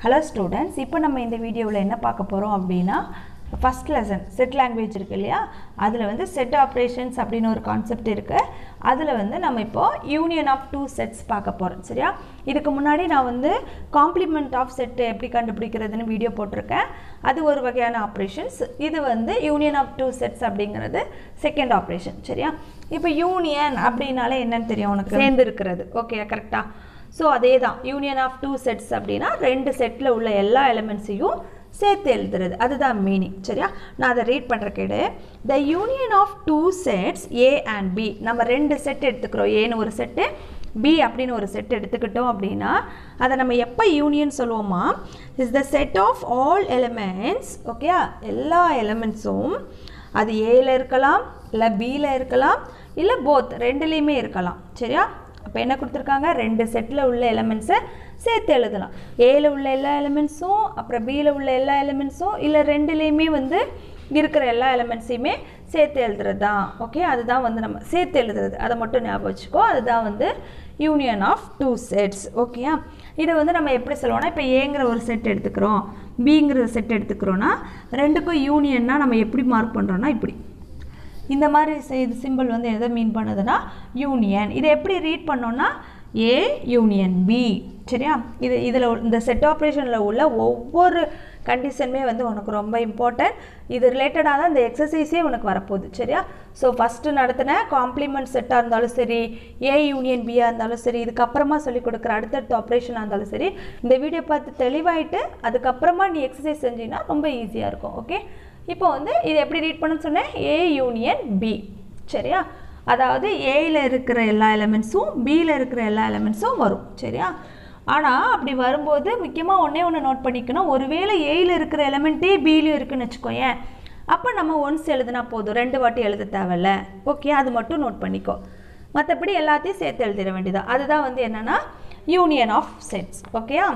hello students இப்போ நம்ம இந்த வீடியோவில் என்ன பார்க்க போகிறோம் அப்படின்னா ஃபஸ்ட் லெசன் செட் லாங்குவேஜ் இருக்கு இல்லையா அதில் வந்து செட் ஆப்ரேஷன்ஸ் அப்படின்னு ஒரு கான்செப்ட் இருக்குது அதில் வந்து நம்ம இப்போ யூனியன் ஆஃப் டூ செட்ஸ் பார்க்க போகிறோம் சரியா இதுக்கு முன்னாடி நான் வந்து காம்ப்ளிமெண்ட் ஆஃப் செட்டு எப்படி கண்டுபிடிக்கிறதுன்னு வீடியோ போட்டிருக்கேன் அது ஒரு வகையான ஆப்ரேஷன்ஸ் இது வந்து யூனியன் ஆஃப் டூ செட்ஸ் அப்படிங்கிறது செகண்ட் ஆப்ரேஷன் சரியா இப்போ யூனியன் அப்படின்னாலே என்னன்னு தெரியும் உனக்கு சேர்ந்து இருக்கிறது ஓகே கரெக்டாக ஸோ அதே தான் யூனியன் ஆஃப் டூ செட்ஸ் அப்படின்னா ரெண்டு செட்டில் உள்ள எல்லா எலிமெண்ட்ஸையும் சேர்த்து எழுதுறது அதுதான் மீனிங் சரியா நான் அதை ரீட் பண்ணுற கேடு the union of two sets A and B நம்ம ரெண்டு செட் எடுத்துக்கிறோம் ஏன்னு ஒரு செட்டு பி அப்படின்னு ஒரு செட் எடுத்துக்கிட்டோம் அப்படின்னா அதை நம்ம எப்போ யூனியன் சொல்லுவோமா is the set of all elements okay எல்லா எலிமெண்ட்ஸும் அது ஏல இருக்கலாம் இல்லை பியில் இருக்கலாம் இல்லை போத் ரெண்டுலேயுமே இருக்கலாம் சரியா அப்போ என்ன கொடுத்துருக்காங்க ரெண்டு செட்டில் உள்ள எலிமெண்ட்ஸை சேர்த்து எழுதலாம் ஏல உள்ள எல்லா எலிமெண்ட்ஸும் அப்புறம் பியில் உள்ள எல்லா எலிமெண்ட்ஸும் இல்லை ரெண்டுலேயுமே வந்து இருக்கிற எல்லா எலிமெண்ட்ஸையுமே சேர்த்து எழுதுறது தான் ஓகே அதுதான் வந்து நம்ம சேர்த்து எழுதுறது அதை மட்டும் ஞாபகம் வச்சுக்கோ அதுதான் வந்து யூனியன் ஆஃப் டூ செட்ஸ் ஓகேயா இதை வந்து நம்ம எப்படி சொல்லுவோம்னா இப்போ ஏங்கிற ஒரு செட் எடுத்துக்கிறோம் பிங்கிற செட் எடுத்துக்கிறோன்னா ரெண்டுக்கும் யூனியன்னா நம்ம எப்படி மார்க் பண்ணுறோன்னா இப்படி இந்த மாதிரி இது சிம்பிள் வந்து எதை மீன் பண்ணுதுன்னா யூனியன் இதை எப்படி ரீட் பண்ணோன்னா ஏ யூனியன் பி சரியா இது இதில் இந்த செட் ஆப்ரேஷனில் உள்ள ஒவ்வொரு கண்டிஷனுமே வந்து உனக்கு ரொம்ப இம்பார்ட்டன்ட் இது ரிலேட்டடாக தான் இந்த எக்ஸசைஸே உனக்கு வரப்போகுது சரியா ஸோ ஃபஸ்ட்டு நடத்தின காம்ப்ளிமெண்ட் செட்டாக இருந்தாலும் சரி ஏ யூனியன் பியாக இருந்தாலும் சரி இதுக்கப்புறமா சொல்லிக் கொடுக்குற அடுத்தடுத்த ஆப்ரேஷனாக இருந்தாலும் சரி இந்த வீடியோ பார்த்து தெளிவாயிட்டு அதுக்கப்புறமா நீ எக்ஸசைஸ் செஞ்சிங்கன்னா ரொம்ப ஈஸியாக இருக்கும் ஓகே இப்போ வந்து இது எப்படி ரீட் பண்ணணும்னு சொன்னேன் ஏ யூனியன் பி சரியா அதாவது ஏயில் இருக்கிற எல்லா எலிமெண்ட்ஸும் பியில் இருக்கிற எல்லா எலிமெண்ட்ஸும் வரும் சரியா ஆனால் அப்படி வரும்போது முக்கியமாக ஒன்றே ஒன்று நோட் பண்ணிக்கணும் ஒருவேளை ஏயில் இருக்கிற எலிமெண்ட்டே பியிலையும் இருக்குன்னு வச்சுக்கோயேன் அப்போ நம்ம ஒன்ஸ் எழுதுனா போதும் ரெண்டு வாட்டி எழுத தேவையில்ல ஓகே அது மட்டும் நோட் பண்ணிக்கோ மற்றபடி எல்லாத்தையும் சேர்த்து எழுதிட வேண்டியதா அதுதான் வந்து என்னென்னா யூனியன் ஆஃப் செட்ஸ் ஓகேயா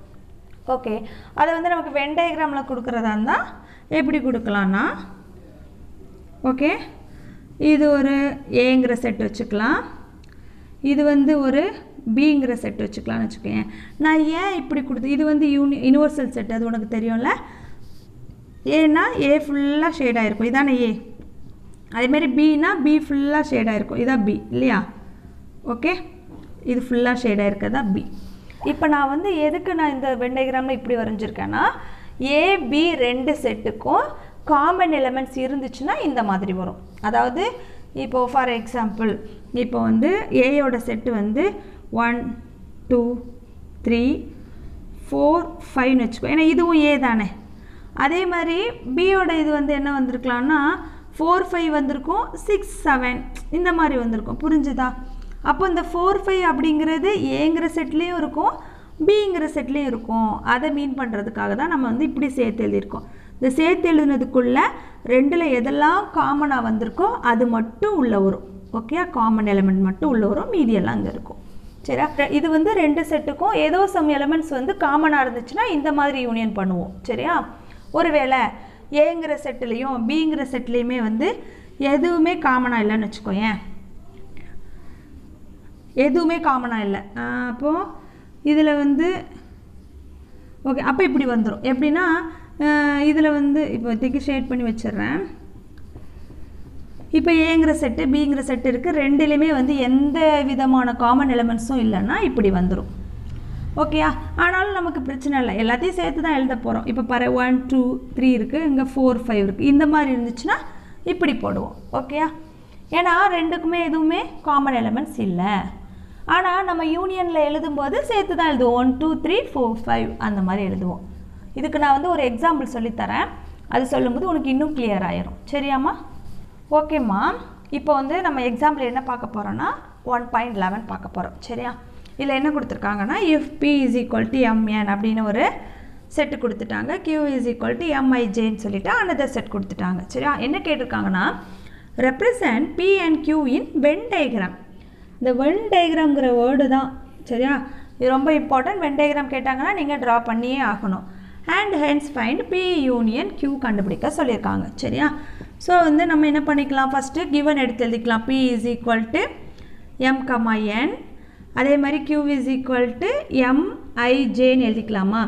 ஓகே அதை வந்து நமக்கு வென் டயக்ராமில் கொடுக்குறதா இருந்தால் எப்படி கொடுக்கலான்னா ஓகே இது ஒரு ஏங்கிற செட் வச்சுக்கலாம் இது வந்து ஒரு பிங்கிற செட் வச்சுக்கலாம்னு வச்சுக்கோங்க நான் ஏன் இப்படி கொடுத்து இது வந்து யூனி யூனிவர்சல் செட் அது உனக்கு தெரியும்ல ஏன்னா ஏ ஃபுல்லாக ஷேடாக இருக்கும் இதானே ஏ அதேமாரி பின்னா பி ஃபுல்லாக ஷேடாக இருக்கும் இதான் பி இல்லையா ஓகே இது ஃபுல்லாக ஷேடாக இருக்கிறதா பி இப்போ நான் வந்து எதுக்கு நான் இந்த வெண்டைகிராமில் இப்படி வரைஞ்சிருக்கேன்னா ஏபி ரெண்டு செட்டுக்கும் காமன் எலிமெண்ட்ஸ் இருந்துச்சுன்னா இந்த மாதிரி வரும் அதாவது இப்போது ஃபார் எக்ஸாம்பிள் இப்போ வந்து ஏயோட செட்டு வந்து ஒன் டூ த்ரீ ஃபோர் ஃபைவ்னு வச்சுக்கோ ஏன்னா இதுவும் ஏ தானே அதே மாதிரி பியோட இது வந்து என்ன வந்திருக்கலாம்னா ஃபோர் ஃபைவ் வந்திருக்கும் சிக்ஸ் செவன் இந்த மாதிரி வந்திருக்கும் புரிஞ்சுதா அப்போ இந்த ஃபோர் ஃபைவ் அப்படிங்கிறது ஏங்கிற செட்லேயும் இருக்கும் பிங்கிற செட்லேயும் இருக்கும் அதை மீன் பண்ணுறதுக்காக தான் நம்ம வந்து இப்படி சேர்த்து எழுதியிருக்கோம் இந்த சேர்த்து எழுதுனதுக்குள்ளே ரெண்டில் எதெல்லாம் காமனாக வந்திருக்கோ அது மட்டும் உள்ளே வரும் ஓகே காமன் எலிமெண்ட் மட்டும் உள்ளே வரும் மீதியெல்லாம் அங்கே இருக்கும் சரியா இது வந்து ரெண்டு செட்டுக்கும் ஏதோ சம் எலிமெண்ட்ஸ் வந்து காமனாக இருந்துச்சுன்னா இந்த மாதிரி யூனியன் பண்ணுவோம் சரியா ஒருவேளை ஏங்கிற செட்டுலேயும் பிங்கிற செட்லேயுமே வந்து எதுவுமே காமனாக இல்லைன்னு வச்சுக்கோயேன் எதுவுமே காமனாக இல்லை அப்போது இதில் வந்து ஓகே அப்போ இப்படி வந்துடும் எப்படின்னா இதில் வந்து இப்போதைக்கு ஷேட் பண்ணி வச்சிடுறேன் இப்போ ஏங்கிற செட்டு பிங்கிற செட்டு இருக்குது ரெண்டுலேயுமே வந்து எந்த விதமான காமன் எலிமெண்ட்ஸும் இல்லைன்னா இப்படி வந்துடும் ஓகேயா ஆனாலும் நமக்கு பிரச்சனை இல்லை எல்லாத்தையும் சேர்த்து தான் எழுத போகிறோம் இப்போ பாரு ஒன் டூ த்ரீ இருக்குது இங்கே ஃபோர் ஃபைவ் இருக்குது இந்த மாதிரி இருந்துச்சுன்னா இப்படி போடுவோம் ஓகேயா ஏன்னா ரெண்டுக்குமே எதுவுமே காமன் எலிமெண்ட்ஸ் இல்லை ஆனால் நம்ம யூனியனில் எழுதும்போது சேர்த்து தான் எழுதுவோம் one two three four five அந்த மாதிரி எழுதுவோம் இதுக்கு நான் வந்து ஒரு எக்ஸாம்பிள் சொல்லித்தரேன் அது சொல்லும்போது உனக்கு இன்னும் கிளியர் ஆயிரும் சரியாம்மா ஓகேம்மா இப்போ வந்து நம்ம எக்ஸாம்பிள் என்ன பார்க்க போகிறோன்னா ஒன் பாயிண்ட் லெவன் பார்க்க போகிறோம் சரியா இதில் என்ன கொடுத்துருக்காங்கன்னா if P is equal to M N அப்படின்னு ஒரு செட்டு கொடுத்துட்டாங்க கியூ இஸ் ஈக்குவல் டு எம்ஐஜேன்னு சொல்லிட்டு அனதர் செட் கொடுத்துட்டாங்க சரியா என்ன கேட்டிருக்காங்கன்னா represent P and Q in Venn diagram இந்த வென் டயக்ராம்ங்கிற வேர்டு தான் சரியா இது ரொம்ப இம்பார்ட்டன்ட் வென் டயக்ராம் கேட்டாங்கன்னா நீங்கள் ட்ரா பண்ணியே ஆகணும் and hence find P union Q கண்டுபிடிக்க சொல்லியிருக்காங்க சரியா ஸோ வந்து நம்ம என்ன பண்ணிக்கலாம் ஃபஸ்ட்டு கிவன் எடுத்து எழுதிக்கலாம் P is equal to M comma N அதே மாதிரி கியூ இஸ் ஈக்குவல் டு எம்ஐஜேன்னு எழுதிக்கலாமா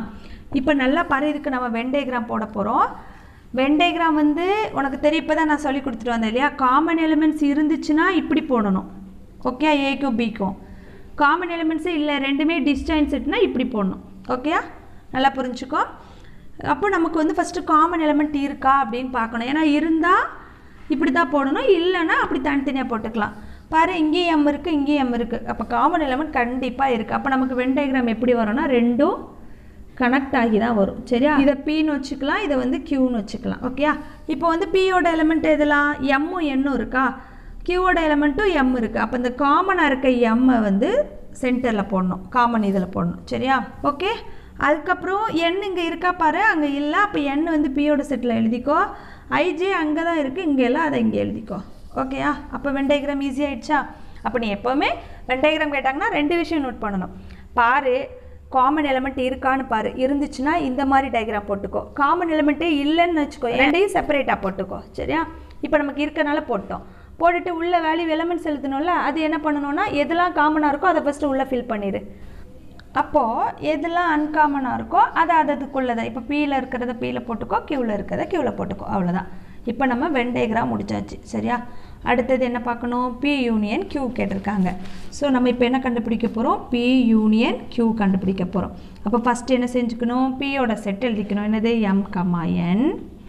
இப்போ நல்லா பாரு இதுக்கு நம்ம வெண்டேகிராம் போட போகிறோம் வெண்டேகிராம் வந்து உனக்கு தெரியும் இப்போ தான் நான் சொல்லி கொடுத்துட்டு வந்தேன் இல்லையா காமன் எலிமெண்ட்ஸ் இருந்துச்சுன்னா இப்படி போடணும் ஓகே ஏக்கும் பிக்கும் காமன் எலிமெண்ட்ஸே இல்லை ரெண்டுமே டிஸ்டன்ஸ்னா இப்படி போடணும் ஓகேயா நல்லா புரிஞ்சுக்கோ அப்போ நமக்கு வந்து ஃபஸ்ட்டு காமன் எலிமெண்ட் இருக்கா அப்படின்னு பார்க்கணும் ஏன்னா இருந்தால் இப்படி தான் போடணும் இல்லைன்னா அப்படி தனித்தனியாக போட்டுக்கலாம் பாரு இங்கேயும் எம் இருக்குது இங்கேயும் எம் இருக்குது அப்போ காமன் எலிமெண்ட் கண்டிப்பாக இருக்குது அப்போ நமக்கு வென் டயக்ராம் எப்படி வரும்னா ரெண்டும் கனெக்ட் ஆகி தான் வரும் சரியா இதை பின்னு வச்சுக்கலாம் இதை வந்து கியூன்னு வச்சுக்கலாம் ஓகேயா இப்போ வந்து பியோட எலிமெண்ட் எதெல்லாம் எம்மும் எண்ணும் இருக்கா கியூவோட எலிமெண்ட்டும் எம் இருக்குது அப்போ இந்த காமனாக இருக்க எம்மை வந்து சென்டரில் போடணும் காமன் இதில் போடணும் சரியா ஓகே அதுக்கப்புறம் எண் இங்கே இருக்கா பாரு அங்கே இல்லை அப்போ எண் வந்து பியோட செட்டில் எழுதிக்கோ ஐஜே அங்கே தான் இருக்குது இங்கே எல்லாம் அதை இங்கே எழுதிக்கோ ஓகேயா அப்போ வெண்டைகிராம் ஈஸி ஆயிடுச்சா அப்போ நீ எப்போவுமே வெண்டைகிராம் கேட்டாங்கன்னா ரெண்டு விஷயம் நோட் பண்ணணும் பாரு காமன் எலிமெண்ட் இருக்கான்னு பாரு இருந்துச்சுன்னா இந்த மாதிரி டயக்ராம் போட்டுக்கோ காமன் எலிமெண்ட்டே இல்லைன்னு வச்சுக்கோ ரெண்டையும் செப்பரேட்டாக போட்டுக்கோ சரியா இப்போ நமக்கு இருக்கனால போட்டோம் போட்டுட்டு உள்ள வேல்யூ எலிமெண்ட்ஸ் எழுதணும்ல அது என்ன பண்ணணும்னா எதெல்லாம் காமனாக இருக்கோ அதை ஃபஸ்ட்டு உள்ளே ஃபில் பண்ணிடு அப்போது எதெல்லாம் அன்காமனாக இருக்கோ அதை அது அதுக்குள்ளதை இப்போ பீயில் இருக்கிறத பீயில் போட்டுக்கோ கியூவில் இருக்கிறத கியூவில் போட்டுக்கோ அவ்வளோதான் இப்போ நம்ம வெண்டைகிராம் முடிச்சாச்சு சரியா அடுத்தது என்ன பார்க்கணும் பி யூனியன் கியூ கேட்டிருக்காங்க ஸோ நம்ம இப்போ என்ன கண்டுபிடிக்க போகிறோம் பி யூனியன் கியூ கண்டுபிடிக்க போகிறோம் அப்போ ஃபஸ்ட்டு என்ன செஞ்சுக்கணும் பியோட செட் எழுதிக்கணும் என்னது எம் கமா என்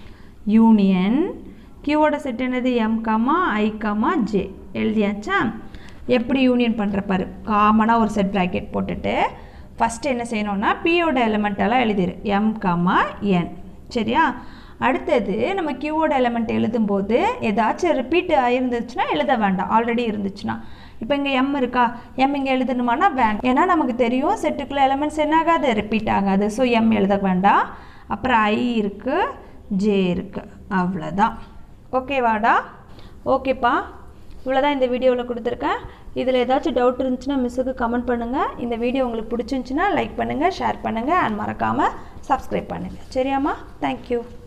யூனியன் கியூவோட செட் என்னது M comma I comma J எழுதியாச்சா எப்படி யூனியன் பண்ணுற பாரு காமனாக ஒரு செட் ப்ராக்கெட் போட்டுட்டு ஃபஸ்ட்டு என்ன செய்யணும்னா பியோட எலிமெண்ட்டெல்லாம் எழுதிரு எம் கமா என் சரியா அடுத்தது நம்ம கியூவோட எலிமெண்ட் எழுதும்போது ஏதாச்சும் ரிப்பீட் ஆயிருந்துச்சுன்னா எழுத வேண்டாம் ஆல்ரெடி இருந்துச்சுன்னா இப்போ இங்கே எம் இருக்கா எம் இங்கே எழுதணுமானா வேண்டாம் ஏன்னா நமக்கு தெரியும் செட்டுக்குள்ள எலிமெண்ட்ஸ் என்ன ஆகாது ரிப்பீட் ஆகாது ஸோ எம் எழுத வேண்டாம் அப்புறம் ஐ இருக்குது ஜே இருக்குது அவ்வளோதான் ஓகேவாடா ஓகேப்பா இவ்வளோதான் இந்த வீடியோவில் கொடுத்துருக்கேன் இதில் ஏதாச்சும் டவுட் இருந்துச்சுன்னா மிஸ்ஸுக்கு கமெண்ட் பண்ணுங்கள் இந்த வீடியோ உங்களுக்கு பிடிச்சிருந்துச்சுன்னா லைக் பண்ணுங்கள் ஷேர் பண்ணுங்கள் அண்ட் மறக்காமல் சப்ஸ்கிரைப் பண்ணுங்கள் சரியாம்மா தேங்க்யூ